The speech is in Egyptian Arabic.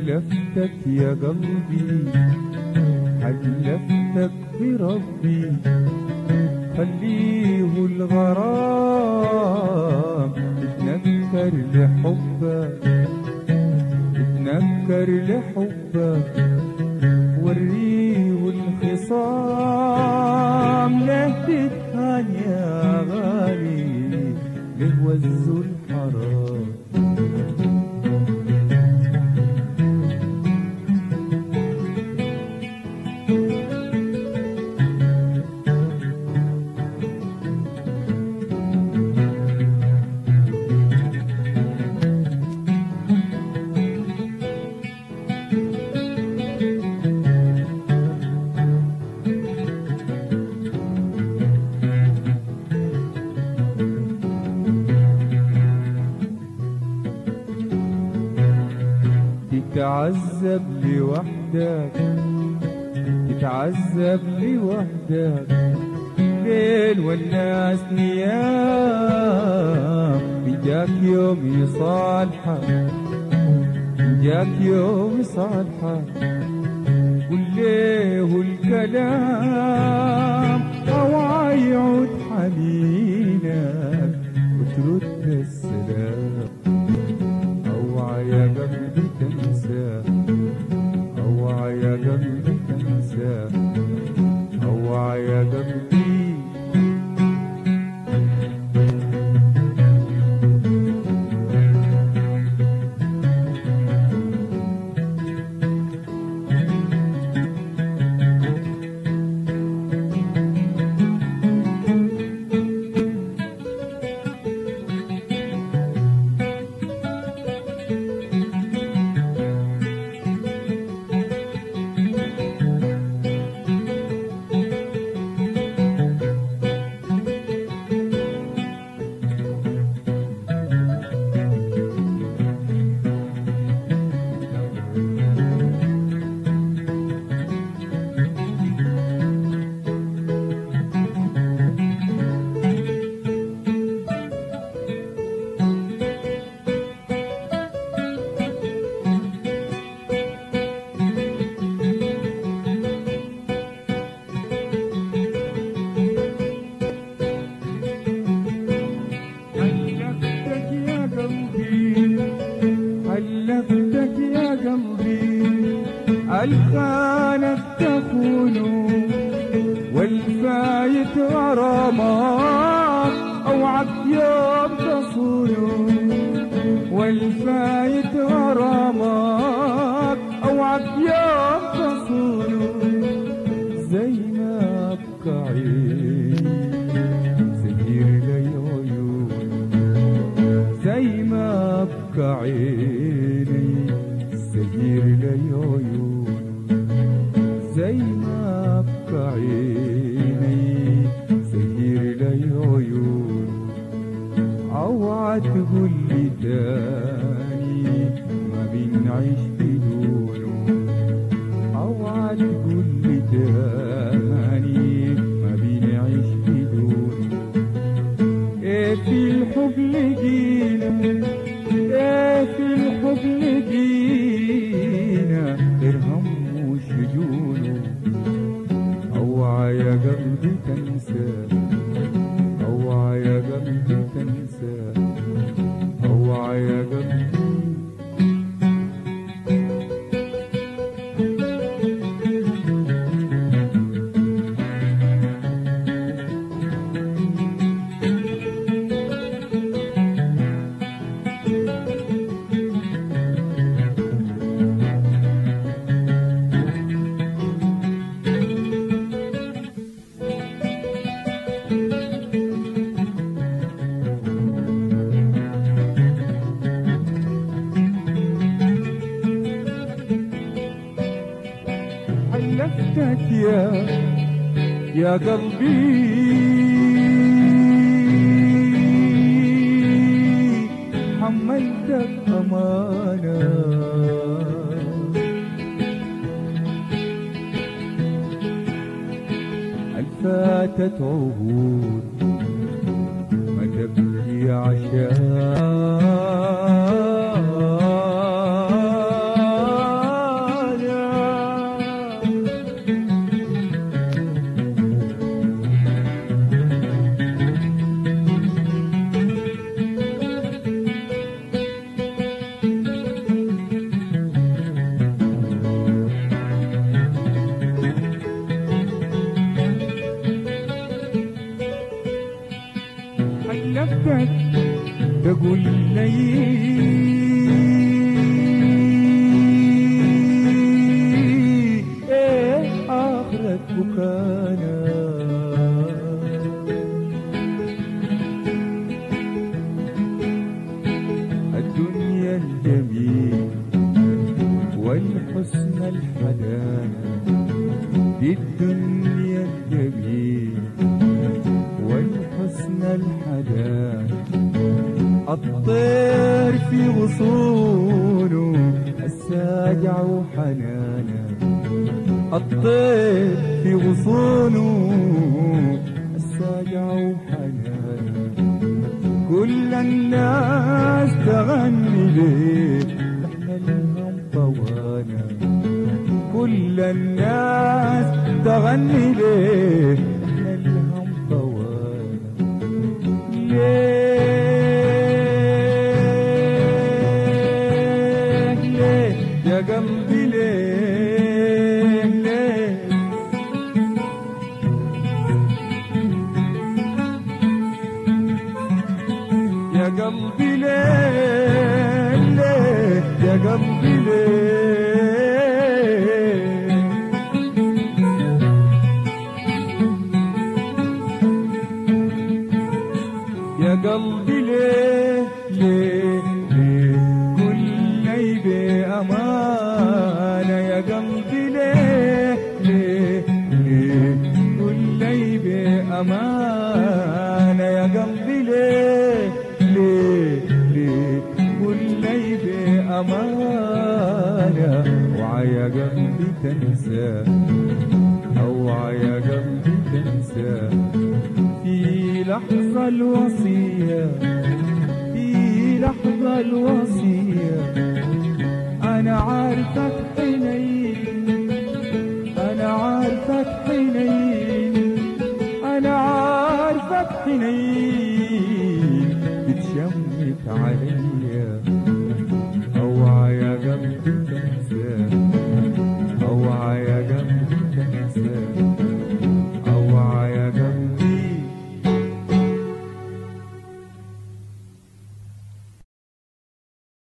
حلفتك يا قلبي حلفتك بربي خليه الغرام اتنكر لحبك اتنكر لحبك وريه الخصام له تتهان يا غالي له وزوا الحرام تتعذب لوحدك تتعذب لوحدك ليل والناس نيام جاك يوم يصالحك جاك يوم يصالحك قل ليه الكلام أو يعود حنينك وترد السلام أوعى يا قلبي تنسى أوعى يا قلبي تنسى أوعى يا قلبي حلفتك يا قلبي حلفتك يا قلبي الخانك تخونه والفايت غرامك اوعك يوم تصونه والفايت غرامك اوعك يوم تصونه زي ما ابقى عيني سهير لي عيوني زي ما ابقى عيني سهير لي عيوني زي ما ابقى عيني سهير لي عيوني اوعى تقول لي تاني ما بنعيش بدونه اوعى تقول لي تاني ما بنعيش بدونه ايه في الحب لقينا ايه في الحب لقينا ارهم وشجونه اوعى يا قلبي تنسى اوعى يا قلبي تنسى اوعى يا قلبي حلفتك يا يا قلبي حملتك أمانة الفاتت عهود ما تبكي الجميل والحسن الحنان دي الدنيا الجميل والحسن الحنان الطير في غصونه الساجع وحنانه الطير في غصونه الساجع وحنانه كل الناس تغني ليه نحن الهم طوانا كل الناس تغني ليه نحن الهم طوانا ليه ليه يا قلبي ليه ليه يا قلبي ليه ليه يا قلبي ليه يا قلبي ليه ليه ليه كل بأمانة يا قلبي ليه ليه ليه كل بأمانة يا قلبي ليه ليه ليه كل بأمانة وعيا قلبي تنسى أوعى يا قلبي تنسى في لحظة الوصية في لحظة الوصية أنا عارفك حنين أنا عارفك حنين أنا عارفك حنين بتشمت عليا